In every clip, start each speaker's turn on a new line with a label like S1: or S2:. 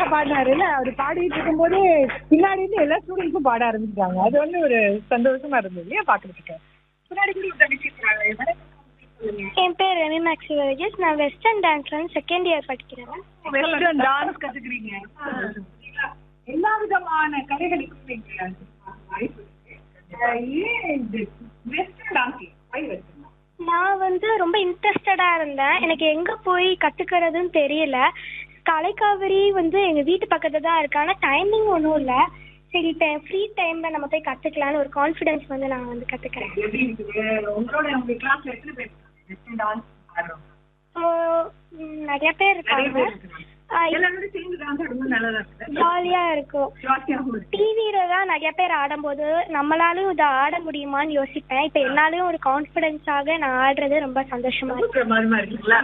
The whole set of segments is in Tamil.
S1: பாடினாரு இல்ல அவர் பாடிட்டு இருக்கும்போதே பின்னாடி இருந்து எல்லா ஸ்டூடெண்ட்ஸும் பாட ஆரம்பிச்சிட்டாங்க அது வந்து ஒரு சந்தோஷமா இருந்தது இல்லையா பாக்குறதுக்கு பின்னாடி கூட ஒரு தங்கச்சி இருக்காங்க. வணக்கம், சொல்லுங்க.
S2: என் பேர் ரெமி மேக்ஸி வர்கீஸ் நான் வெஸ்டர்ன் டான்ஸ்ல செகண்ட் இயர் படிக்கிறேன்
S1: வெஸ்டர்ன் டான்ஸ் கத்துக்கிறீங்க எல்லா விதமான கலைகளுக்கும் நீங்க வாய்ப்பு இருக்கு. அஹ் ஏன் இது வெஸ்டர்ன் டான்ஸ் வை வெஸ்டர்ன்
S2: நான் வந்து ரொம்ப இன்ட்ரெஸ்டடா இருந்தேன் எனக்கு எங்க போய் கத்துக்கிறதுன்னு தெரியல கலைக்காவிரி வந்து எங்க வீட்டு பக்கத்துல தான் இருக்கு ஆனா டைமிங் ஒன்றும் இல்ல சரி இப்போ ஃப்ரீ டைம்ல நம்ம போய் கத்துக்கலாம்னு ஒரு கான்ஃபிடன்ஸ் வந்து நான் வந்து கத்துக்கிறேன்
S1: எப்படி இருக்குது உங்களோட உங்க கிளாஸ்ல எத்தனை பேர் வெஸ்டர்ன் டான்ஸ் ஆடுறோம்
S2: ஸோ நிறைய பேர்
S1: நிறைய
S2: இருக்காங்க
S1: பேர் இருக்காங்க. எல்லாரோட சேர்ந்து டான்ஸ் ஆடும்போது நல்லா தான் இருக்குது
S2: ஜாலியா இருக்கும்
S1: ஜாலியாகவும் இருக்கு
S2: டிவியில தான் நிறைய பேர் ஆடும்போது நம்மளாலும் இதை ஆட முடியுமான்னு யோசிப்பேன் இப்போ என்னாலையும் ஒரு கான்ஃபிடென்ஸாக நான் ஆடுறது ரொம்ப சந்தோஷமா இருக்கு
S1: பிரமாதமா இருக்குங்களா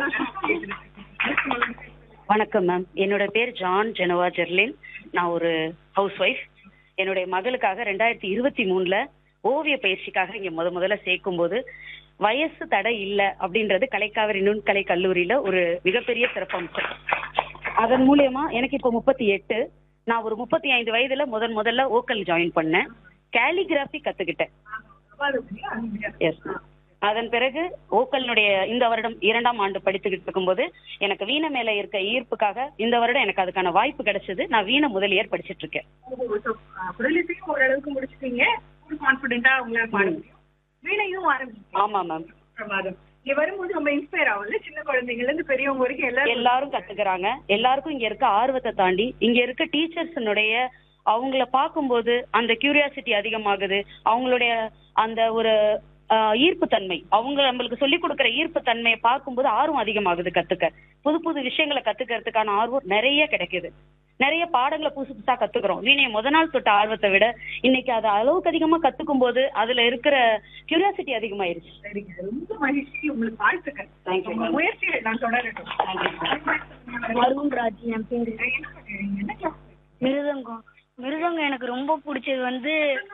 S3: வணக்கம் மேம் என்னோட பேர் ஜான் ஜெனவா ஜெர்லின் நான் ஒரு ஹவுஸ் ஒய்ஃப் என்னுடைய மகளுக்காக ரெண்டாயிரத்தி இருபத்தி மூணுல ஓவிய பயிற்சிக்காக இங்க முத முதல்ல சேர்க்கும்போது வயசு தடை இல்ல அப்படின்றது கலைக்காவிரி நுண்கலை கல்லூரியில ஒரு மிகப்பெரிய சிறப்பம்சம் அதன் மூலியமா எனக்கு இப்போ முப்பத்தி எட்டு நான் ஒரு முப்பத்தி ஐந்து வயதுல முதன் முதல்ல ஓக்கல் ஜாயின் பண்ணேன் கேலிகிராஃபி கத்துக்கிட்டேன் எஸ் அதன் பிறகு ஓக்கலினுடைய இந்த வருடம் இரண்டாம் ஆண்டு படித்துக்கிட்டு இருக்கும்போது எனக்கு வீணை மேல இருக்க ஈர்ப்புக்காக இந்த வருடம் எனக்கு அதுக்கான வாய்ப்பு கிடைச்சது நான் வீணை முதலியர் படிச்சிட்டு இருக்கேன்
S1: குரலிசையும் ஓரளவுக்கு முடிச்சிட்டீங்க ஒரு கான்பிடென்ட்டா உங்களால பாட முடியும் வீணையும் ஆரம்பிச்சீங்க
S3: ஆமா மேம்
S1: பிரமாதம் இங்க வரும்போது ரொம்ப இன்ஸ்பயர் ஆகும்ல சின்ன குழந்தைங்கல இருந்து பெரியவங்க வரைக்கும் எல்லாரும்
S3: எல்லாரும் கத்துக்கிறாங்க எல்லாருக்கும் இங்க இருக்க ஆர்வத்தை தாண்டி இங்க இருக்க டீச்சர்ஸ்னுடைய அவங்கள பார்க்கும்போது அந்த கியூரியாசிட்டி அதிகமாகுது அவங்களுடைய அந்த ஒரு ஆஹ், ஈர்ப்புத்தன்மை அவங்க நம்மளுக்கு சொல்லி கொடுக்குற ஈர்ப்புத்தன்மையை பார்க்கும்போது ஆர்வம் அதிகமாகுது கத்துக்க புது புது விஷயங்களை கத்துக்கிறதுக்கான ஆர்வம் நிறைய கிடைக்குது நிறைய பாடங்களை புதுசு புதுசா கத்துக்கிறோம் வீணையை முத நாள் தொட்ட ஆர்வத்தை விட இன்னைக்கு அதை அளவுக்கு அதிகமா கத்துக்கும் போது அதுல இருக்கிற கியூரியாசிட்டி அதிகமாயிருச்சு
S1: சரிங்க ரொம்ப மகிழ்ச்சி உங்களுக்கு வாழ்த்துக்கள்
S3: Thank you,
S1: உங்க
S3: ma'am.
S1: முயற்சியை நான் தொடரட்டும்
S2: அருண்ராஜ் என் பேரு
S1: என்ன பண்ணுறீங்க? என்ன class?
S2: மிருதங்கம் மிருதங்கம் எனக்கு ரொம்ப பிடிச்சது வந்து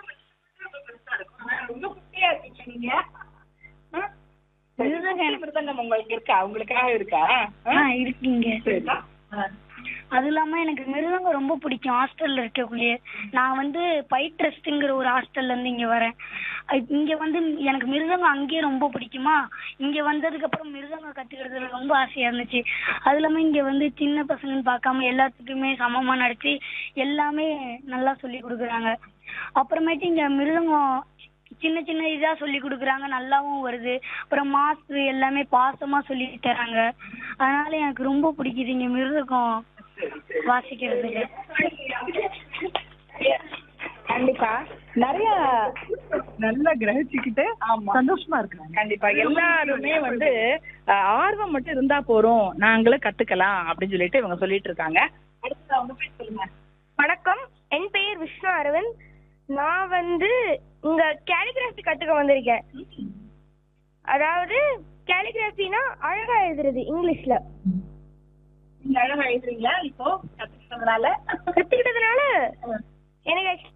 S1: ரொம்ப குட்டியா இருக்கீங்க நீங்க ஆ?
S2: மிருதங்கம் எனக்கு
S1: மிருதங்கம் உங்களுக்கு இருக்கா உங்களுக்காக இருக்கா
S2: ஆ இருக்குங்க
S1: சரிதா? ஆ.
S2: அது இல்லாம எனக்கு மிருதங்கம் ரொம்ப பிடிக்கும் ஹாஸ்டல்ல இருக்கக்குள்ளேயே நான் வந்து பைட் ட்ரஸ்ட்ங்கிற ஒரு ஹாஸ்டல்ல இருந்து இங்க வரேன் அஹ் இங்க வந்து எனக்கு மிருதங்கம் அங்கேயே ரொம்ப பிடிக்குமா இங்க வந்ததுக்கு அப்புறம் மிருதங்கம் கத்துக்கிறதுல ரொம்ப ஆசையா இருந்துச்சு அது இல்லாம இங்க வந்து சின்ன பசங்கன்னு பார்க்காம எல்லாத்துக்குமே சமமா நடத்தி எல்லாமே நல்லா சொல்லி கொடுக்குறாங்க அப்புறமேட்டு இங்க மிருதங்கம் சின்ன சின்ன இதா சொல்லி கொடுக்குறாங்க நல்லாவும் வருது அப்புறம் மாஸ்டர் எல்லாமே பாசமா சொல்லி தராங்க அதனால எனக்கு ரொம்ப பிடிக்குது இங்க மிருதகம் வாசிக்கிறதுக்கு
S1: கண்டிப்பா நிறைய நல்லா கிரகிச்சுக்கிட்டு சந்தோஷமா இருக்காங்க
S4: கண்டிப்பா எல்லாருமே வந்து அஹ், ஆர்வம் மட்டும் இருந்தா போறோம் நாங்களும் கத்துக்கலாம் அப்படின்னு சொல்லிட்டு இவங்க சொல்லிட்டு இருக்காங்க
S1: அடுத்து அவங்க பேர் சொல்லுங்க
S2: வணக்கம் என் பெயர் விஷ்ணு அரவிந்த் நான் வந்து இங்க கேலிகிராஃபி கத்துக்க வந்திருக்கேன் அதாவது கேலிகிராஃபினா அழகா எழுதுறது இங்கிலீஷ்ல
S1: நீங்க அழகா எழுதுறீங்களா இப்போ கத்துக்கிட்டதுனால
S2: கத்துக்கிட்டதுனால எனக்கு ex-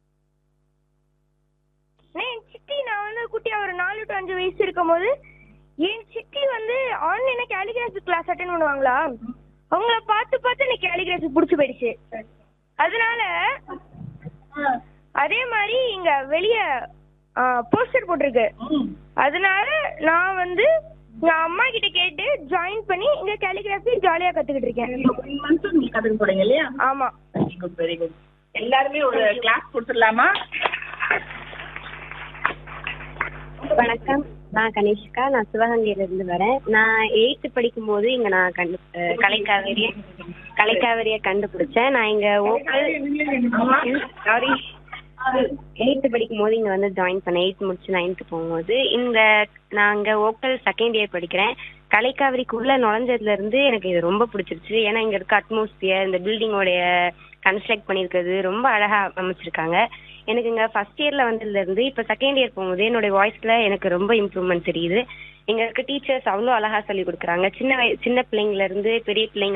S2: நான் என் சித்தி நான் வந்து குட்டியா ஒரு நாலு டு அஞ்சு வயசு இருக்கும்போது என் சித்தி வந்து ஆன்லைன்ல கேலிகிராஃபி கிளாஸ் அட்டன் பண்ணுவாங்களா அவங்கள பார்த்து பார்த்து எனக்கு கேலிகிராஃபி பிடிச்சி போயிடுச்சு அதனால அதே மாதிரி இங்க வெளிய போஸ்டர் போட்டிருக்கு அதனால நான் வந்து எங்க அம்மா கிட்ட கேட்டு ஜாயின் பண்ணி இங்க கேலிகிராஃபி ஜாலியா கத்துக்கிட்டு இருக்கேன்
S1: ஒன் மந்த் நீங்க கத்துக்க போறீங்க இல்லையா
S2: ஆமா
S1: வெரி குட் வெரி குட் எல்லாருமே ஒரு கிளாஸ் கொடுத்துடலாமா
S5: வணக்கம் நான் கனிஷ்கா நான் சிவகங்கையில இருந்து வரேன் நான் எயித்து படிக்கும் போது இங்க நான் கண்டு அஹ் கலைக்காவேரிய கலைக்காவேரிய கண்டுபிடிச்சேன் நான் இங்க ஓக்கல் சாரி எயித்து படிக்கும் போது இங்க வந்து ஜாயின் பண்ணேன் எயித் முடிச்சு நைன்த்து போகும்போது இந்த நான் அங்க ஓக்கல் செகண்ட் இயர் படிக்கிறேன் கலைக்காவிரிக்குள்ள நுழைஞ்சதுல இருந்து எனக்கு இது ரொம்ப பிடிச்சிருச்சு ஏன்னா இங்க இருக்க அட்மாஸ்பியர் இந்த பில்டிங்கோடைய கன்ஸ்ட்ரக்ட் பண்ணியிருக்கிறது ரொம்ப அழகா அமைச்சிருக்காங்க எனக்கு இங்க ஃபர்ஸ்ட் இயர்ல வந்ததுல இருந்து இப்ப செகண்ட் இயர் போகும்போது என்னோட வாய்ஸ்ல எனக்கு ரொம்ப இம்ப்ரூவ்மெண்ட் தெரியுது இங்க இருக்க டீச்சர்ஸ் அவ்வளோ அழகா சொல்லி கொடுக்குறாங்க சின்ன வய சின்ன பிள்ளைங்கள்ல இருந்து பெரிய பிள்ளைங்க